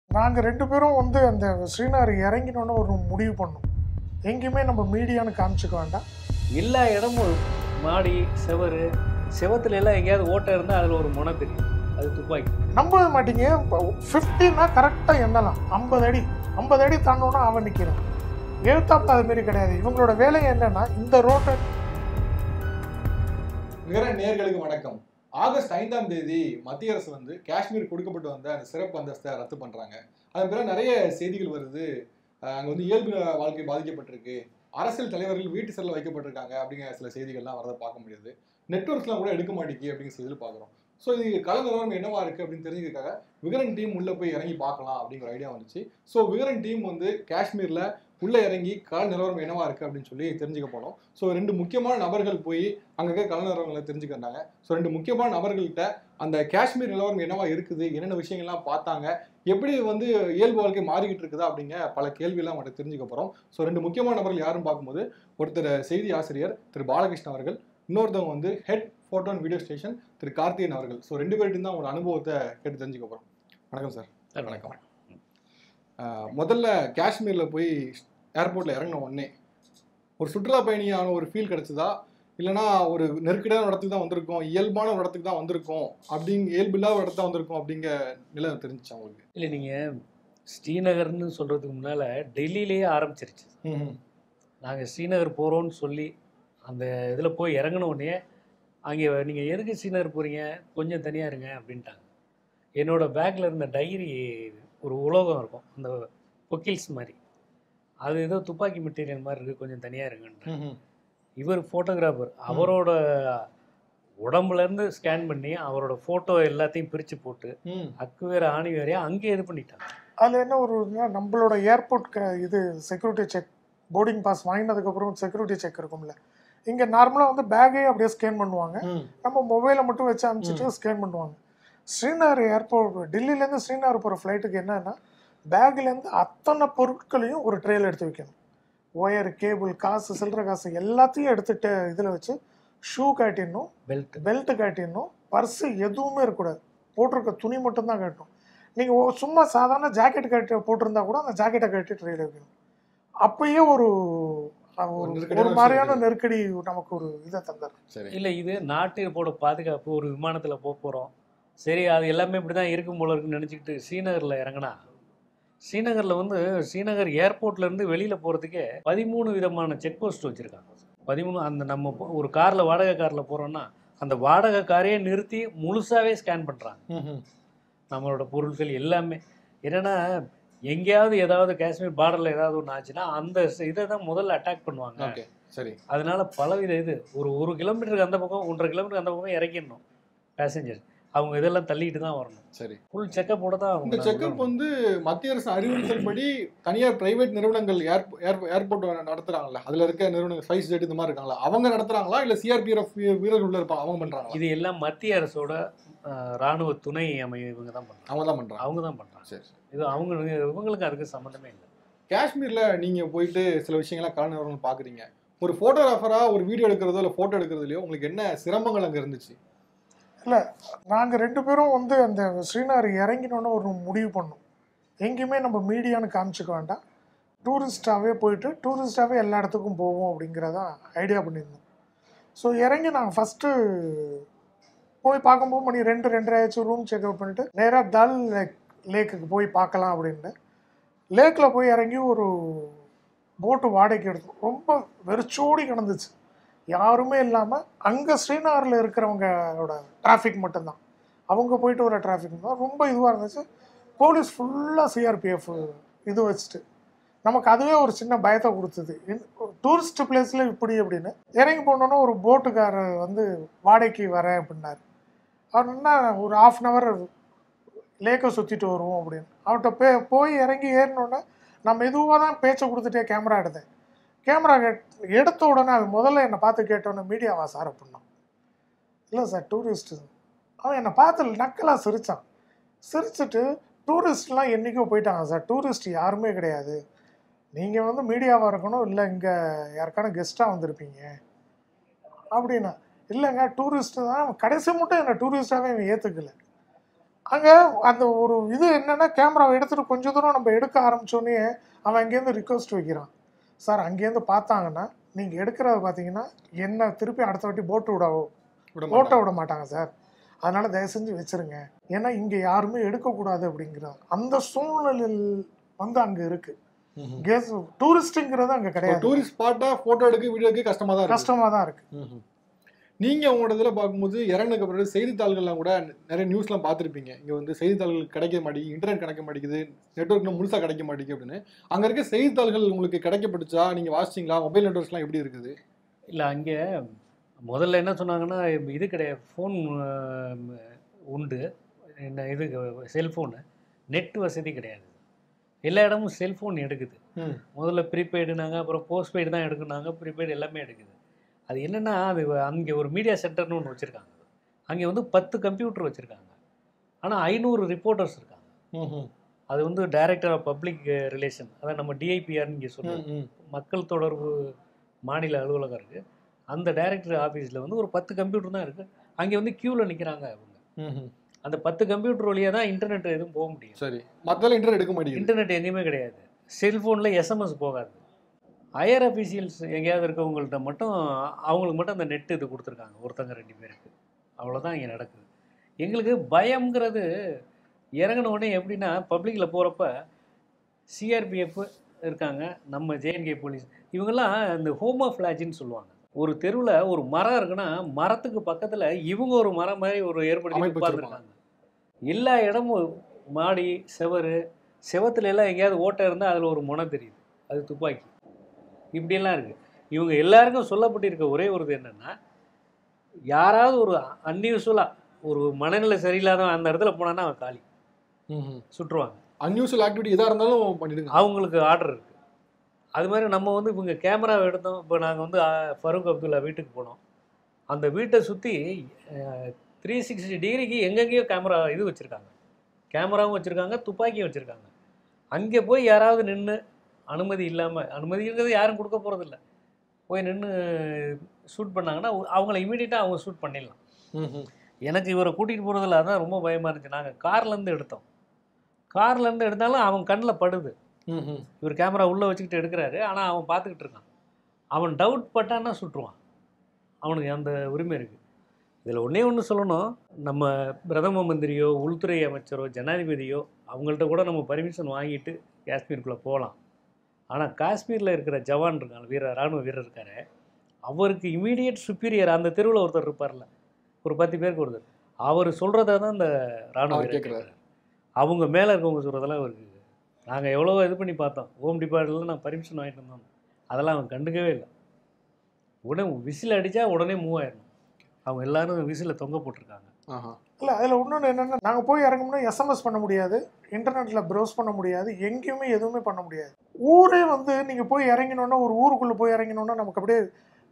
நாங்கள் ரெண்டு பேரும் வந்து அந்த ஸ்ரீநகர் இறங்கினோன்னு ஒரு முடிவு பண்ணோம் எங்கேயுமே நம்ம மீடியான்னு காமிச்சிக்க வேண்டாம் எல்லா இடமும் மாடி செவரு செவத்துல எல்லாம் எங்கேயாவது ஓட்டை இருந்தால் அதில் ஒரு முனை தெரியும் அது துப்பாக்கி நம்பவே மாட்டீங்க ஃபிஃப்டின்னா கரெக்டாக எண்ணலாம் ஐம்பது அடி ஐம்பது அடி தாண்டோன்னா அவன் நிற்கிறான் எழுத்தாப்புல அது மாதிரி கிடையாது இவங்களோட வேலை என்னன்னா இந்த ரோட்டை நிகர நேர்களுக்கு வணக்கம் ஆகஸ்ட் ஐந்தாம் தேதி மத்திய அரசு வந்து காஷ்மீர் கொடுக்கப்பட்டு வந்த அந்த சிறப்பு அந்தஸ்தை ரத்து பண்றாங்க அதன் பிறகு நிறைய செய்திகள் வருது அஹ் அங்க வந்து இயல்பு வாழ்க்கை பாதிக்கப்பட்டிருக்கு அரசியல் தலைவர்கள் வீட்டு செல்ல வைக்கப்பட்டிருக்காங்க அப்படிங்கிற சில செய்திகள்லாம் வரதை பார்க்க முடியுது நெட்ஒர்க்ஸ்லாம் கூட எடுக்க மாட்டேங்கி அப்படிங்கிற செய்திகள் பார்க்குறோம் ஸோ இது கள நிலவரம் என்னவா இருக்கு அப்படின்னு தெரிஞ்சுக்கிறதுக்காக விகரன் டீம் உள்ள போய் இறங்கி பார்க்கலாம் அப்படிங்கிற ஐடியா வந்துச்சு ஸோ விகரன் டீம் வந்து காஷ்மீர்ல உள்ள இறங்கி கள நிலவரம் என்னவா இருக்கு அப்படின்னு சொல்லி தெரிஞ்சுக்க போனோம் ஸோ ரெண்டு முக்கியமான நபர்கள் போய் அங்கங்கே கள நிலவரங்களை தெரிஞ்சுக்கிறாங்க ஸோ ரெண்டு முக்கியமான நபர்கள்ட்ட அந்த காஷ்மீர் நிலவரம் என்னவா இருக்குது என்னென்ன விஷயங்கள்லாம் பார்த்தாங்க எப்படி வந்து இயல்பு வாழ்க்கை மாறிக்கிட்டு இருக்குதா அப்படிங்க பல கேள்வியெல்லாம் மட்டும் தெரிஞ்சுக்க போகிறோம் ஸோ ரெண்டு முக்கியமான நபர்கள் யாருன்னு பார்க்கும்போது ஒருத்தர் செய்தி ஆசிரியர் திரு பாலகிருஷ்ணன் அவர்கள் இன்னொருத்தவங்க வந்து head photo and video station Thiru Karthikeyan அவர்கள் ஸோ ரெண்டு பேர்கிட்ட தான் உங்களோட அனுபவத்தை கேட்டு தெரிஞ்சுக்க போகிறோம் வணக்கம் சார் வணக்கம் ஆஹ் முதல்ல காஷ்மீரில் போய் ஏர்போர்ட்டில் இறங்கின உடனே ஒரு சுற்றுலா பயணியான ஒரு ஃபீல் கிடைச்சதா இல்லைனா ஒரு நெருக்கடியான ஒரு இடத்துக்கு தான் வந்திருக்கோம் இயல்பான ஒரு இடத்துக்கு தான் வந்திருக்கோம் அப்படிங்க இயல்பில்லாத ஒரு இடத்துல வந்திருக்கோம் அப்படிங்கிற நிலை தெரிஞ்சுச்சா உங்களுக்கு இல்லை நீங்கள் ஸ்ரீநகர்னு சொல்கிறதுக்கு முன்னால் டெல்லியிலேயே ஆரம்பிச்சிருச்சு நாங்கள் ஸ்ரீநகர் போகிறோம்னு சொல்லி அந்த இதில் போய் இறங்கின உடனே அங்கே நீங்கள் எதுக்கு ஸ்ரீநகர் போகிறீங்க கொஞ்சம் தனியாக இருங்க அப்படின்ட்டாங்க என்னோட பேக்கில் இருந்த டைரி ஒரு உலோகம் இருக்கும் அந்த பொக்கில்ஸ் மாதிரி அது ஏதோ துப்பாக்கி மெட்டீரியல் மாதிரி இருக்குது கொஞ்சம் தனியாக இருங்கன்ட்டு இவர் ஃபோட்டோகிராஃபர் அவரோட உடம்புலேருந்து ஸ்கேன் பண்ணி அவரோட ஃபோட்டோ எல்லாத்தையும் பிரித்து போட்டு ம் அக்கு வேறு ஆணி வேறையா அங்கே இது பண்ணிட்டாங்க அதில் என்ன ஒரு இதுனா, நம்மளோட ஏர்போர்ட் க இது செக்யூரிட்டி செக் போர்டிங் பாஸ் வாங்கினதுக்கப்புறம் செக்யூரிட்டி செக் இருக்கும்ல இங்கே நார்மலாக வந்து பேக்கே அப்படியே ஸ்கேன் பண்ணுவாங்க ம் நம்ம மொபைலை மட்டும் வச்சு அனுப்பிச்சிட்டு ஸ்கேன் பண்ணுவாங்க ஸ்ரீநகர் ஏர்போர்ட் டெல்லியிலேருந்து ஸ்ரீநகர் போகிற ஃப்ளைட்டுக்கு என்னன்னா பேக்லேருந்து அத்தனை பொருட்களையும் ஒரு ட்ரேயில் எடுத்து வைக்கணும் ஒயர் கேபிள் காசு சில்லற காசு எல்லாத்தையும் எடுத்துட்டு இதில் வச்சு ஷூ காட்டிடணும் பெல்ட் பெல்ட்டு காட்டிடணும் பர்ஸு எதுவுமே இருக்கக்கூடாது போட்டிருக்க துணி மட்டும்தான் காட்டணும் நீங்கள் சும்மா சாதாரண ஜாக்கெட் கட்டி போட்டிருந்தா கூட அந்த ஜாக்கெட்டை கட்டி ட்ரெயில் வைக்கணும் அப்பயே ஒரு அஹ், ஒரு நெருக்கடியான ஒரு மாதிரியான விஷயம் நெருக்கடி நமக்கு ஒரு இதை தந்தார் சரி இல்லை இது நாட்டோட பாதுகாப்பு ஒரு விமானத்தில் போக போகிறோம் சரி அது எல்லாமே இப்படி தான் இருக்கும் போல இருக்குன்னு நினச்சிக்கிட்டு ஸ்ரீநகரில் இறங்கினா ஸ்ரீநகரில் வந்து ஸ்ரீநகர் ஏர்போர்ட்லேருந்து வெளியில் போகிறதுக்கே பதிமூணு விதமான செக் போஸ்ட் வச்சுருக்காங்க பதிமூணு அந்த நம்ம போ- ஒரு காரில் வாடகை காரில் போகிறோன்னா அந்த வாடகை காரையே நிறுத்தி முழுசாகவே ஸ்கேன் பண்ணுறாங்க ம் ம் நம்மளோட பொருட்கள் எல்லாமே என்னன்னா எங்கேயாவது ஏதாவது காஷ்மீர் பார்டரில் ஏதாவது ஒன்று ஆச்சுன்னா அந்த இதை தான் முதல்ல அட்டாக் பண்ணுவாங்க ஓகே சரி அதனால பலவித இது ஒரு ஒரு கிலோமீட்டருக்கு அந்த பக்கம் ஒன்றரை கிலோமீட்டருக்கு அந்த பக்கம் இறக்கிடணும் பேசஞ்சர் அவங்க இதெல்லாம் தள்ளிட்டு தான் வரணும் சரி ஃபுல் செக்கப்போட தான் இந்த அவங்க செக்அப் வந்து மத்திய அரசு அறிவுறுத்தல்படி தனியார் பிரைவேட் நிறுவனங்கள் ஏர் ஏர் ஏர்போர்ட் நடத்துறாங்கல்ல அதுல இருக்க நிறுவனங்கள் ஸ்பைஸ் ஜெட் இந்த மாதிரி இருக்காங்களா அவங்க நடத்துறாங்களா இல்ல சிஆர்பிஎஃப் வீரர்கள் உள்ள இருப்பாங்க அவங்க பண்றாங்களா இது எல்லாம் மத்திய அரசோட அஹ், ராணுவ துணை அமைய இவங்க தான் பண்ணுறாங்க அவங்க தான் பண்றாங்க அவங்க தான் பண்ணுறாங்க சரி இது அவங்க இவங்களுக்கு அதுக்கு சம்மந்தமே இல்லை காஷ்மீர்ல நீங்க போயிட்டு சில விஷயங்கள்லாம் கால நிறுவனம் பாக்குறீங்க ஒரு போட்டோகிராஃபரா ஒரு வீடியோ எடுக்கிறதோ இல்ல போட்டோ எடுக்கிறதுலயோ உங்களுக்கு என்ன சிரமங்கள் அங்க இருந்துச்சு நாங்கள் ரெண்டு பேரும் வந்து அந்த ஸ்ரீநகர் இறங்கினோன்னு ஒரு முடிவு பண்ணோம் எங்கேயுமே நம்ம மீடியான்னு காமிச்சிக்க வேண்டாம் டூரிஸ்டாகவே போயிட்டு டூரிஸ்டாகவே எல்லா இடத்துக்கும் போவோம் அப்படிங்கிறதான் ஐடியா பண்ணியிருந்தோம் ஸோ இறங்கி நாங்கள் ஃபஸ்ட்டு போய் பார்க்கும்போது மணி ரெண்டு ரெண்டரை ஆயிடுச்சு ரூம் செக் அவுட் பண்ணிட்டு நேராக தல் லேக் லேக்குக்கு போய் பார்க்கலாம் அப்படின்ட்டு லேக்கில் போய் இறங்கி ஒரு போட்டு வாடகைக்கு எடுத்தோம் ரொம்ப வெறிச்சோடி கிடந்துச்சு யாருமே இல்லாமல் அங்கே ஸ்ரீநகரில் இருக்கிறவங்களோட டிராஃபிக் மட்டும்தான் அவங்க போயிட்டு வர டிராஃபிக் தான் ரொம்ப இதுவாக இருந்துச்சு போலீஸ் ஃபுல்லாக சிஆர்பிஎஃப் இது வச்சுட்டு நமக்கு அதுவே ஒரு சின்ன பயத்தை கொடுத்தது டூரிஸ்ட் பிளேஸில் இப்படி அப்படின்னு இறங்கி போனோன்னா ஒரு போட்டுக்காரர் வந்து வாடகைக்கு வரேன் அப்படின்னாரு அவர் என்ன ஒரு ஆஃப் அன் ஹவர் லேக்கை சுற்றிட்டு வருவோம் அப்படின்னு அவர்கிட்ட பே போய் இறங்கி ஏறினோடனே நான் மெதுவாக தான் பேச்சை கொடுத்துட்டே கேமரா எடுத்தேன் கேமரா எடுத்த உடனே அது முதல்ல என்னை பார்த்து கேட்டோன்னே மீடியாவா சார் அப்படின்னா இல்லை சார் டூரிஸ்ட்டு அவன் என்னை பார்த்து நக்கலாக சிரித்தான் சிரிச்சிட்டு டூரிஸ்ட்லாம் என்றைக்கோ போயிட்டாங்க சார் டூரிஸ்ட் யாருமே கிடையாது நீங்கள் வந்து மீடியாவாக இருக்கணும் இல்லை இங்கே யாருக்கான கெஸ்ட்டாக வந்திருப்பீங்க அப்படின்னா இல்லைங்க டூரிஸ்ட்டு தான் கடைசி மட்டும் என்னை டூரிஸ்டாகவே இவன் ஏற்றுக்கல அங்கே அந்த ஒரு இது என்னன்னா கேமராவை எடுத்துட்டு கொஞ்ச தூரம் நம்ம எடுக்க ஆரம்பிச்சோடனே அவன் அங்கேருந்து ரிக்வஸ்ட் வைக்கிறான் சார் அங்கேருந்து பார்த்தாங்கன்னா நீங்கள் எடுக்கிறத பார்த்தீங்கன்னா என்ன திருப்பி அடுத்த வாட்டி போட்டு விடவோ விட ஓட்ட மாட்டாங்க. விட மாட்டாங்க சார் அதனால தயவு செஞ்சு வச்சிருங்க ஏன்னா இங்கே யாருமே எடுக்கக்கூடாது அப்படிங்கிறாங்க அந்த சூழ்நிலையில் வந்து அங்கே இருக்கு ம்ஹும். கேஸ் டூரிஸ்ட்டுங்கிறது அங்கே கிடையாது டூரிஸ்ட் ஸ்பாட்டா போட்டோ எடுக்க வீடியோ எடுக்க கஷ்டமா தான் இருக்கு கஷ்டமாக தான் இருக்கு ம்ஹும். நீங்க உங்களோட இதுல பார்க்கும்போது இறங்கினதுக்கு அப்புறம் செய்தித்தாள்கள்லாம் கூட நிறைய நியூஸ்லாம் பார்த்துருப்பீங்க இங்க வந்து செய்தித்தாள்கள் கிடைக்க மாட்டேங்குது இன்டர்நெட் கிடைக்க மாட்டேங்குது நெட்ஒர்க் முழுசா கிடைக்க மாட்டேங்குது அப்படின்னு அங்க இருக்க செய்தித்தாள்கள் உங்களுக்கு கிடைக்கப்பட்டுச்சா நீங்க வாசிச்சீங்களா மொபைல் நெட்ஒர்க்ஸ்லாம் எப்படி இருக்குது இல்லை அங்கே முதல்ல என்ன சொன்னாங்கன்னா இது கிடையாது ஃபோன் உண்டு என்ன இது செல்ஃபோனு நெட் வசதி கிடையாது எல்லா இடமும் செல்ஃபோன் எடுக்குது ம். முதல்ல ப்ரீபெய்டுனாங்க அப்புறம் போஸ்ட்பெய்டு தான் எடுக்குனாங்க ப்ரீபெய்டு எல்லாமே எடுக்குது அது என்னென்னா அது அங்கே ஒரு மீடியா சென்டர்னு ஒன்று வச்சுருக்காங்க அங்கே வந்து பத்து கம்ப்யூட்டர் வச்சுருக்காங்க ஆனால் ஐநூறு ரிப்போர்ட்டர்ஸ் இருக்காங்க ம்ஹும். அது வந்து டைரக்டர் ஆஃப் பப்ளிக் ரிலேஷன் அதான் நம்ம டிஐபிஆர்னு இங்கே சொல்லுவோம் ம், ம். மக்கள் தொடர்பு மாநில அலுவலகம் இருக்குது அந்த டைரக்டர் ஆஃபீஸில் வந்து ஒரு பத்து கம்ப்யூட்டர் தான் இருக்குது அங்கே வந்து க்யூவில் நிற்கிறாங்க அவங்க ம்ஹும். அந்த பத்து கம்ப்யூட்டர் வழியாக தான் இன்டர்நெட் எதுவும் போக முடியும் சரி மத்தெல்லாம் இன்டர்நெட் எடுக்க மாட்டேங்குது இன்டர்நெட் எங்கேயுமே கிடையாது செல்ஃபோனில் எஸ்எம்எஸ் போகாது ஹையர் அஃபீஷியல்ஸ் எங்கேயாவது இருக்கவங்கள்ட்ட மட்டும் அவங்களுக்கு மட்டும் அந்த நெட் இது கொடுத்துருக்காங்க ஒருத்தங்க ரெண்டு பேருக்கு அவ்வளோதான் இங்கே நடக்குது எங்களுக்கு பயம்ங்கிறது இறங்கின உடனே எப்படின்னா பப்ளிக்கில் போகிறப்ப சிஆர்பிஎஃப் இருக்காங்க நம்ம ஜேஎன்கே போலீஸ் இவங்கெல்லாம் இந்த ஹோமோ ஃப்ளாஜின்னு சொல்லுவாங்க ஒரு தெருவில் ஒரு மரம் இருக்குன்னா மரத்துக்கு பக்கத்தில் இவங்க ஒரு மரம் மாதிரி ஒரு ஏற்படுத்தி அமைப்பு உட்கார்ந்துருக்காங்க எல்லா இடமும் மாடி செவரு செவத்துல எல்லாம் எங்கேயாவது ஓட்டை இருந்தால் அதில் ஒரு முனை தெரியுது அது துப்பாக்கி இப்படியெல்லாம் இருக்குது இவங்க எல்லாருக்கும் சொல்லப்பட்டிருக்க ஒரே ஒரு இது என்னென்னா யாராவது ஒரு அன்யூஸ்வலாக ஒரு மனநிலை சரியில்லாத அந்த இடத்துல போனான்னா அவன் காலி சுற்றுவாங்க அன்யூஸ்வல் ஆக்டிவிட்டி எதா இருந்தாலும் பண்ணிடுங்க அவங்களுக்கு ஆர்டர் இருக்குது அது மாதிரி நம்ம வந்து இவங்க கேமராவை எடுத்தோம் இப்போ நாங்கள் வந்து அஹ், ஃபரூக் அப்துல்லா வீட்டுக்கு போனோம் அந்த வீட்டை சுற்றி த்ரீ சிக்ஸ்டி டிகிரிக்கு எங்கெங்கேயோ கேமரா இது வச்சுருக்காங்க கேமராவும் வச்சுருக்காங்க துப்பாக்கியும் வச்சுருக்காங்க அங்கே போய் யாராவது நின்று அனுமதி இல்லாமல் அனுமதிங்கிறது யாரும் கொடுக்க போகிறதில்ல போய் நின்று ஷூட் பண்ணாங்கன்னா அவங்கள இமீடியட்டாக அவங்க ஷூட் பண்ணிடலாம் ம்ஹும். எனக்கு இவரை கூட்டிகிட்டு போகிறதுல அதான் ரொம்ப பயமாக இருந்துச்சு நாங்கள் கார்லேருந்து எடுத்தோம் கார்லேருந்து எடுத்தாலும் அவன் கண்ணில் படுது ம்ஹும். இவர் கேமரா உள்ளே வச்சுக்கிட்டு எடுக்கிறாரு ஆனால் அவன் பார்த்துக்கிட்டு இருக்கான் அவன் டவுட் பட்டான்னா சுட்டுருவான் அவனுக்கு அந்த உரிமை இருக்குது இதில் ஒன்றே ஒன்று சொல்லணும் நம்ம பிரதம மந்திரியோ உள்துறை அமைச்சரோ ஜனாதிபதியோ அவங்கள்ட்ட கூட நம்ம பர்மிஷன் வாங்கிட்டு காஷ்மீருக்குள்ளே போகலாம் ஆனால் காஷ்மீரில் இருக்கிற ஜவான் இருக்காங்க வீரர் ராணுவ வீரர் இருக்காரு அவருக்கு இமீடியட் சுப்பீரியர் அந்த தெருவில் ஒருத்தர் இருப்பார்ல ஒரு பத்து பேருக்கு ஒருத்தர் அவர் சொல்கிறத தான் இந்த ராணுவ அவர் வீரர் கேட்குறாரு. கேட்குறாரு அவங்க மேலே இருக்கவங்க சொல்கிறதெல்லாம் அவருக்கு நாங்கள் எவ்வளோ இது பண்ணி பார்த்தோம் ஹோம் டிபார்ட்மெண்ட்டில் நான் பர்மிஷன் வாங்கிட்டு வந்தோம் அதெல்லாம் அவன் கண்டுக்கவே இல்லை உடனே விசில் அடித்தா உடனே மூவ் ஆயிடணும் அவங்க எல்லாரும் விசில் தொங்க போட்டிருக்காங்க ஆஹா. இல்லை அதில் இன்னொன்று என்னென்னா நாங்கள் போய் இறங்கணும்னா எஸ்எம்எஸ் பண்ண முடியாது இன்டர்நெட்டில் ப்ரௌஸ் பண்ண முடியாது எங்கேயுமே எதுவுமே பண்ண முடியாது ஊரே வந்து நீங்கள் போய் இறங்கினோன்னா ஒரு ஊருக்குள்ளே போய் இறங்கினோன்னா நமக்கு அப்படியே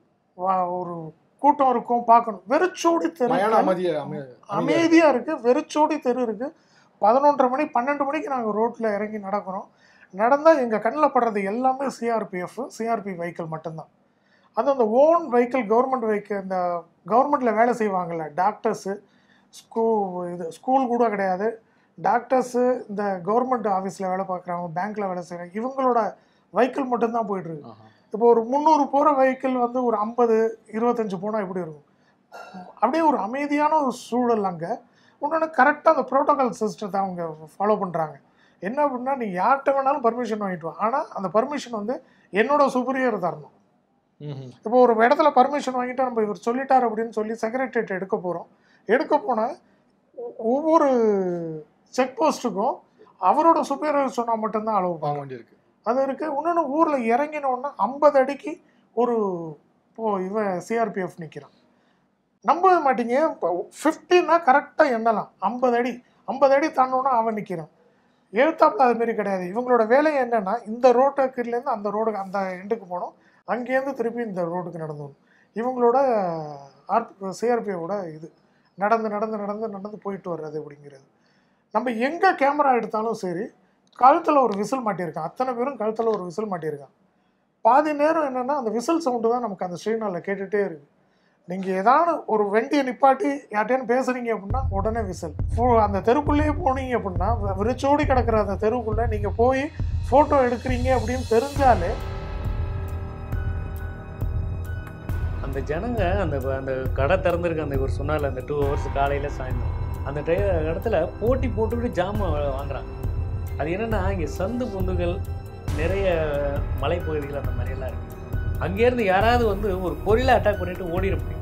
வா- ஒரு கூட்டம் இருக்கும் பார்க்கணும் வெறிச்சோடி மயான தெரு அமைதியா அமை- அமைதியா அமைதியாக இருக்குது வெறிச்சோடி தெரு இருக்குது பதினொன்றரை மணி பன்னெண்டு மணிக்கு நாங்கள் ரோட்டில் இறங்கி நடக்கிறோம் நடந்தால் எங்கள் கண்ணில் படுறது எல்லாமே சிஆர்பிஎஃப் சிஆர்பி வெஹிக்கிள் மட்டும்தான் அது அந்த ஓன் வெஹிக்கிள் கவர்மெண்ட் வெஹிக்கிள் இந்த கவர்மெண்ட்டில் வேலை செய்வாங்கள்ல டாக்டர்ஸு ஸ்கூ இது ஸ்கூல் கூட கிடையாது டாக்டர்ஸு இந்த கவர்மெண்ட் ஆஃபீஸில் வேலை பார்க்குறவங்க பேங்க்கில் வேலை செய்கிறாங்க இவங்களோட வெஹிக்கிள் மட்டும்தான் போயிட்டுருக்கு ஆஹா. இப்போ ஒரு முந்நூறு போகிற வெஹிக்கிள் வந்து ஒரு ஐம்பது இருபத்தஞ்சு போனால் எப்படி இருக்கும் அப்படியே ஒரு அமைதியான ஒரு சூழல் அங்கே இன்னொன்று கரெக்டாக அந்த ப்ரோட்டோகால் சிஸ்டத்தை அவங்க ஃபாலோ பண்ணுறாங்க என்ன அப்படின்னா நீ யார்கிட்ட வேணாலும் பர்மிஷன் வாங்கிட்டு வா ஆனால் அந்த பர்மிஷன் வந்து என்னோட சுப்பீரியர் தரணும் ம்ஹும். இப்போ ஒரு இடத்துல பர்மிஷன் வாங்கிட்டு நம்ம இவர் சொல்லிட்டார் அப்படின்னு சொல்லி செக்ரட்டரியேட் எடுக்க போகிறோம் எடுக்க போனால் ஒவ்வொரு செக் போஸ்ட்டுக்கும் அவரோட சுப்பீரியர் சொன்னால் மட்டும்தான் அளவு வாங்க வேண்டியிருக்கு அது இருக்குது இன்னொன்று ஊரில் இறங்கினோன்னா ஐம்பது அடிக்கு ஒரு இப்போ இவன் சிஆர்பிஎஃப் நிற்கிறான் நம்பவே மாட்டீங்க இப்போ ஃபிஃப்டின்னா கரெக்டாக எண்ணலாம் ஐம்பது அடி ஐம்பது அடி தாண்டோன்னா அவன் நிற்கிறான் எழுத்தாப்புல அது மாரி கிடையாது இவங்களோட வேலை என்னன்னா இந்த ரோட்டுக்குலேருந்து அந்த ரோடுக்கு அந்த எண்டுக்கு போகணும் அங்கேருந்து திருப்பி இந்த ரோடுக்கு நடந்து வரணும் இவங்களோட ஆர் சிஆர்பிஎஃபோட இது நடந்து நடந்து நடந்து நடந்து போயிட்டு வர்றது அப்படிங்கிறது நம்ம எங்கே கேமரா எடுத்தாலும் சரி கழுத்தில் ஒரு விசில் மாட்டியிருக்கான் அத்தனை பேரும் கழுத்தில் ஒரு விசில் மாட்டியிருக்கான் பாதி நேரம் என்னென்னா அந்த விசில் சவுண்டு தான் நமக்கு அந்த ஸ்ரீநாளில் கேட்டுகிட்டே இருக்கு நீங்கள் ஏதாவது ஒரு வண்டியை நிப்பாட்டி யார்ட்டையானு பேசுகிறீங்க அப்படின்னா உடனே விசில் ஃபோ அந்த தெருக்குள்ளேயே போனீங்க அப்படின்னா வி- விரிச்சோடி கிடக்கிற அந்த தெருவுக்குள்ளே நீங்கள் போய் ஃபோட்டோ எடுக்கிறீங்க அப்படின்னு தெரிஞ்சாலே அந்த ஜனங்க அந்த அந்த கடை திறந்திருக்கு அந்த இவர் சொன்னார்ல அந்த டூ ஹவர்ஸ் காலையில் சாயந்தரம் அந்த டை இடத்துல போட்டி போட்டுக்கிட்டு ஜாமான் வா- வாங்குறாங்க அது என்னன்னா இங்கே சந்து பொந்துகள் நிறைய மலைப்பகுதிகள் அந்த மாதிரியெல்லாம் இருக்குது அங்கேருந்து யாராவது வந்து ஒரு பொருளை அட்டாக் பண்ணிட்டு ஓடிட முடியும்